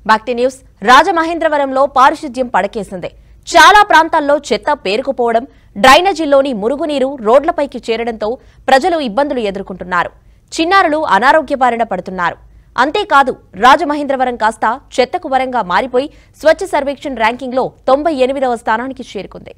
భక్తి న్యూస్ రాజమహేంద్రవరంలో పారిశుద్ధ్యం పడకేసింది చాలా ప్రాంతాల్లో చెత్త పేరుకుపోవడం డ్రైనేజీల్లోని మురుగునీరు రోడ్లపైకి చేరడంతో ప్రజలు ఇబ్బందులు ఎదుర్కొంటున్నారు చిన్నారులు అనారోగ్య బారిన పడుతున్నారు అంతేకాదు రాజమహేంద్రవరం కాస్త చెత్తకు వరంగా మారిపోయి స్వచ్ఛ సర్వేక్షణ్ ర్యాంకింగ్లో తొంభై ఎనిమిదవ స్థానానికి చేరుకుంది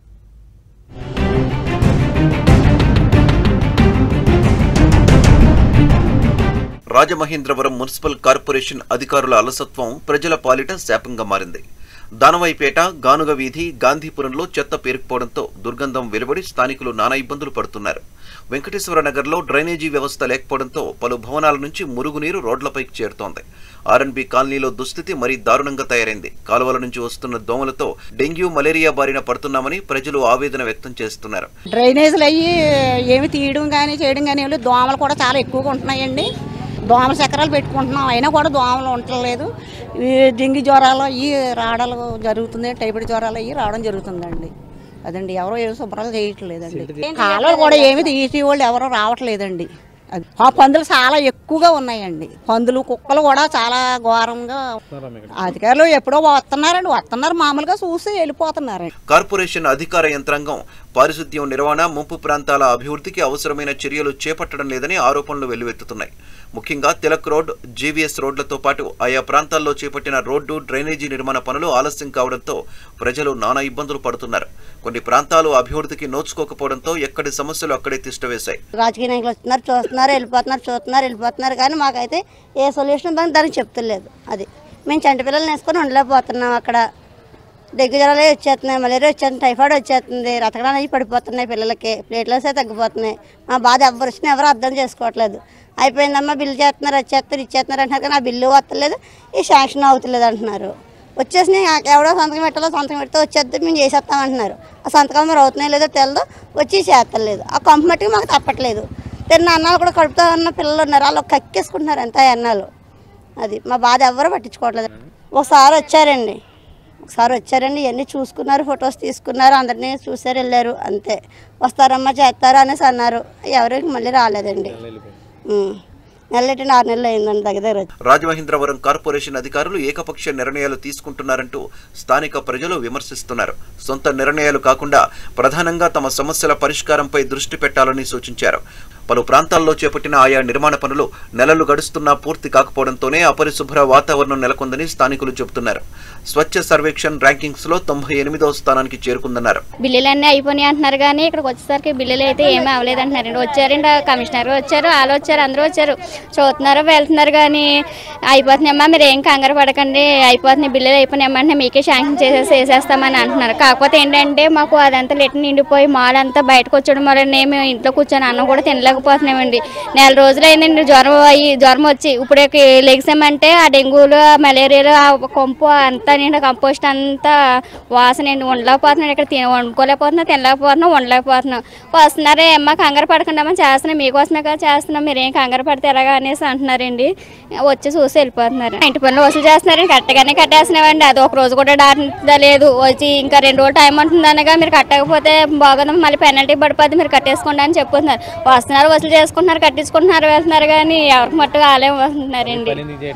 రాజమహేంద్రవరం మున్సిపల్ కార్పొరేషన్ అధికారుల అలసత్వం ప్రజల పాలిట శాపంగా మారింది దానవైపేట గానుగ వీధి గాంధీపురంలో చెత్త పేరుకుపోవడంతో దుర్గంధం వెలువడి స్థానికులు నానా ఇబ్బందులు పడుతున్నారు వెంకటేశ్వర నగర్లో డ్రైనేజీ వ్యవస్థ లేకపోవడంతో పలు భవనాల నుంచి మురుగునీరు రోడ్లపైకి చేరుతోంది ఆర్ఎన్బి కాలనీలో దుస్థితి మరీ దారుణంగా తయారైంది కాలువల నుంచి వస్తున్న దోమలతో డెంగ్యూ మలేరియా బారిన పడుతున్నామని ప్రజలు ఆవేదన వ్యక్తం చేస్తున్నారు డ్రైనేజీలు అయ్యి ఏమి తీయడం కానీ చేయడం కానీ ఏమి లేదు. దోమలు కూడా చాలా ఎక్కువగా ఉంటున్నాయండి దోమల చక్రాలు పెట్టుకుంటున్నాం అయినా కూడా దోమలు ఉండలేదు ఈ డెంగ్యూ జ్వరాలు అయ్యి రావడాలు జరుగుతుంది టైఫాయిడ్ జ్వరాలు అయ్యి రావడం జరుగుతుందండి అదండి ఎవరో ఏమి శుభ్రాలు చేయట్లేదండి కాలువలు కూడా ఏమి తీసే వాళ్ళు ఎవరో రావట్లేదండి అది ఆ పందులు చాలా ఎక్కువగా ఉన్నాయండి పందులు కుక్కలు కూడా చాలా ఘోరంగా అధికారులు ఎప్పుడో వస్తున్నారండి వస్తున్నారు మామూలుగా చూసి వెళ్ళిపోతున్నారండి కార్పొరేషన్ అధికార యంత్రాంగం పారిశుద్ధ్యం నిర్వహణ ముంపు ప్రాంతాల అభివృద్ధికి అవసరమైన చర్యలు చేపట్టడం లేదని ఆరోపణలు వెల్లువెత్తుతున్నాయి ముఖ్యంగా తిలక్ రోడ్ జీవీఎస్ రోడ్లతో పాటు ఆయా ప్రాంతాల్లో చేపట్టిన రోడ్డు డ్రైనేజీ నిర్మాణ పనులు ఆలస్యం కావడంతో ప్రజలు నానా ఇబ్బందులు పడుతున్నారు కొన్ని ప్రాంతాలు అభివృద్ధికి నోచుకోకపోవడంతో ఎక్కడి సమస్యలు అక్కడే తిష్టవేశాయి రాజకీయ నాయకులు వస్తున్నారు చూస్తున్నారు వెళ్ళిపోతున్నారు చూస్తున్నారు వెళ్ళిపోతున్నారు కానీ మాకైతే ఏ సొల్యూషన్ దానికి దానికి చెప్తలేదు అది మేము చంటి పిల్లల్ని వేసుకొని ఉండలేకపోతున్నాం అక్కడ డెంగ్యూ జ్వరాలే వచ్చేస్తున్నాయి మలేరియా వచ్చేస్తుంది టైఫాయిడ్ వచ్చేస్తుంది రతకడాలు అవి పడిపోతున్నాయి పిల్లలకి ప్లేట్లెస్ తగ్గిపోతున్నాయి మా బాధ ఎవరు వచ్చినా ఎవరు అర్థం చేసుకోవట్లేదు అయిపోయిందమ్మా బిల్లు చేస్తున్నారు వచ్చేస్తారు ఇచ్చేస్తున్నారు అంటున్నారు కానీ ఆ బిల్లు వస్తలేదు ఈ శాంక్షన్ అవుతలేదు అంటున్నారు వచ్చేసి ఎవడో సంతకం పెట్టాలో సంతకం పెడితే వచ్చేద్ది మేము చేసేస్తాం అంటున్నారు ఆ సంతకం మరి అవుతున్నాయో లేదో తెలదు వచ్చి చేస్తలేదు ఆ కొంప మట్టుకు మాకు తప్పట్లేదు తిన్న అన్నాలు కూడా కడుపుతో ఉన్న పిల్లలు ఉన్నారు వాళ్ళు కక్కేసుకుంటున్నారు అంత అన్నాలు అది మా బాధ ఎవ్వరు పట్టించుకోవట్లేదు ఒకసారి వచ్చారండి ఒకసారి వచ్చారండి ఇవన్నీ చూసుకున్నారు ఫొటోస్ తీసుకున్నారు అందరినీ చూసారు వెళ్ళారు అంతే వస్తారమ్మా చేస్తారు అనేసి అన్నారు ఎవరికి మళ్ళీ రాలేదండి ఉం. నెలలెట్టిన ఆరు నెలలు అయిందండి దగ్గర దగ్గర వచ్చి. రాజమహేంద్రవరం కార్పొరేషన్ అధికారులు ఏకపక్ష నిర్ణయాలు తీసుకుంటున్నారంటూ స్థానిక ప్రజలు విమర్శిస్తున్నారు సొంత నిర్ణయాలు కాకుండా ప్రధానంగా తమ సమస్యల పరిష్కారంపై దృష్టి పెట్టాలని సూచించారు పలు ప్రాంతాల్లో చేపట్టిన ఆయా నిర్మాణ పనులు నెలలు గడుస్తున్నా పూర్తి కాకపోవడంతోనే అపరిశుభ్ర వాతావరణం నెలకొందని స్థానికులు చెబుతున్నారు స్వచ్ఛ సర్వేక్షణ్ ర్యాంకింగ్స్ లో తొంభై ఎనిమిదవ స్థానానికి చేరుకుందన్నారు బిల్లులు అన్నీ అయిపోయినాయి అంటున్నారు కానీ ఇక్కడికి వచ్చేసరికి బిల్లులు అయితే ఏమీ అవ్వలేదు అంటున్నారండి వచ్చారండి ఆ కమిషనర్ వచ్చారు వాళ్ళు వచ్చారు అందరూ వచ్చారు చూస్తున్నారు వెళ్తున్నారు కానీ అయిపోతున్నాయమ్మా మీరు ఏం కంగారు పడకండి అయిపోతున్నాయి బిల్లులు అయిపోయినాయమ్మా అంటే మీకే శాంక్షన్ చేసేసి వేసేస్తామని అంటున్నారు కాకపోతే ఏంటంటే మాకు అదంతా లెట్ నిండిపోయి మాల్ అంతా బయటకు వచ్చడం వల్ల మేము ఇంట్లో కూర్చొని అన్నం కూడా తినలేకపోతున్నామండి నెల రోజులు అయిందండి జ్వరం అయ్యి జ్వరం వచ్చి ఇప్పుడు లెగిసామంటే ఆ డెంగ్యూలు ఆ మలేరియాలు ఆ కొంపు అంతా నిండా కంపోస్ట్ అంతా వాసన అండి ఉండలేకపోతున్నాడు ఇక్కడ తిన వండుకోలేకపోతున్నా తినలేకపోతున్నాం ఉండలేకపోతున్నాం వస్తున్నారే అమ్మ కంగారు పడకుండా అమ్మ చేస్తున్నాం మీకోసమే కదా చేస్తున్నాం మీరు ఏం కంగారు పడితే ఎలాగా అనేసి అంటున్నారండి వచ్చి చూసి వెళ్ళిపోతున్నారు ఇంటి పనులు వసూలు చేస్తున్నారండి కట్టగానే కట్టేస్తున్నామండి అది ఒక రోజు కూడా దాటిదా లేదు వచ్చి ఇంకా రెండు రోజులు టైం ఉంటుంది అనగా మీరు కట్టకపోతే బాగుంది మళ్ళీ పెనాల్టీ పడిపోద్ది మీరు కట్టేసుకోండి అని చెప్పుతున్నారు వస్తున్నారు వసూలు చేసుకుంటున్నారు కట్టించుకుంటున్నారు వెళ్తున్నారు కానీ ఎవరికి మట్టుగా ఆలయం వస్తున్నారండి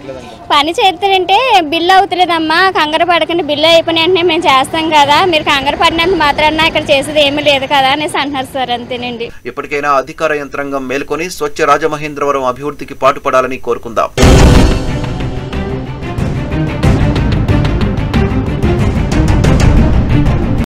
పని చేస్తారంటే బిల్లు అవుతలేదమ్మా కంగారు పడకండి బిల్లు అయిపోయిన వెంటనే మేము చేస్తాం కదా మీరు కంగారు పడినంత మాత్రాన ఇక్కడ చేసేది ఏమీ లేదు కదా అనేసి అంటున్నారు సార్ అంతేనండి ఇప్పటికైనా అధికార యంత్రాంగం మేల్కొని స్వచ్ఛ రాజమహేంద్రవరం అభివృద్ధికి పాటుపడాలని కోరుకుందాం